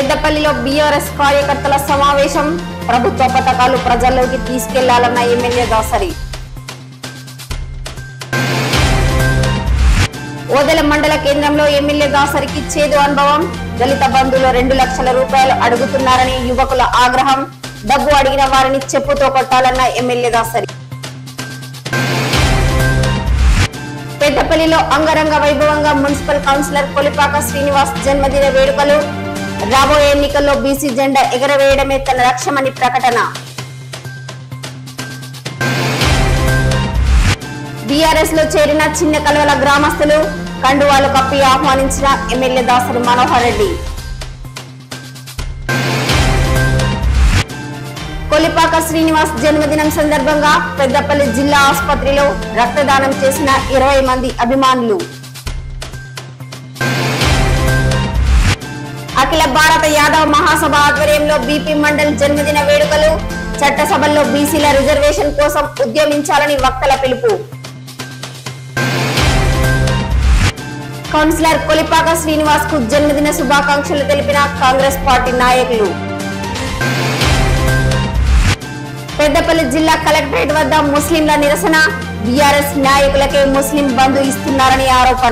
పెద్దపల్లిలో బీఆర్ఎస్ కార్యకర్తల సమావేశం ప్రభుత్వ పథకాలు ప్రజల్లోకి తీసుకెళ్లాలన్న ఎమ్మెల్యే దాసరి ఓదెల మండల కేంద్రంలో ఎమ్మెల్యే దాసరికి చేదు అనుభవం దళిత బంధువులు రెండు లక్షల రూపాయలు అడుగుతున్నారని యువకుల ఆగ్రహం డబ్బు అడిగిన వారిని చెప్పుతో కొట్టాలన్న ఎమ్మెల్యే దాసరి పెద్దపల్లిలో అంగరంగ వైభవంగా మున్సిపల్ కౌన్సిలర్ కొలిపాక శ్రీనివాస్ జన్మదిన వేడుకలు రాబోయే ఎన్నికల్లో బీసీ జెండా ఎగరవేయడమే తన లక్ష్యమని ప్రకటన బీఆర్ఎస్ లో చేరిన చిన్న కలవల గ్రామస్తులు కండువాలు కప్పి ఆహ్వానించిన ఎమ్మెల్యే దాసరి మనోహర్ రెడ్డి కొలిపాక శ్రీనివాస్ జన్మదినం సందర్భంగా పెద్దపల్లి జిల్లా ఆసుపత్రిలో రక్తదానం చేసిన ఇరవై మంది అభిమానులు అఖిల భారత యాదవ్ మహాసభ ఆధ్వర్యంలో బీపీ మండల్ జన్మదిన వేడుకలు చట్టసభల్లో బీసీల రిజర్వేషన్ కోసం ఉద్యమించాలని వక్తల పిలుపు కౌన్సిలర్ కొలిపాక శ్రీనివాస్ కు జన్మదిన శుభాకాంక్షలు తెలిపిన కాంగ్రెస్ పార్టీ నాయకులు పెద్దపల్లి జిల్లా కలెక్టరేట్ వద్ద ముస్లింల నిరసన బీఆర్ఎస్ నాయకులకే ముస్లిం బంధు ఇస్తున్నారని ఆరోపణ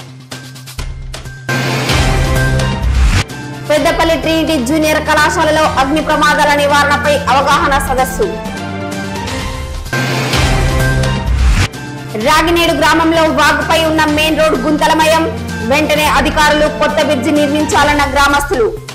పెద్దపల్లి ట్రినిటీ జూనియర్ కళాశాలలో అగ్ని ప్రమాదాల నివారణపై అవగాహన సదస్సు రాగినేడు గ్రామంలో వాగుపై ఉన్న మెయిన్ రోడ్ గుంతలమయం వెంటనే అధికారులు కొత్త బ్రిడ్జి నిర్మించాలన్న గ్రామస్తులు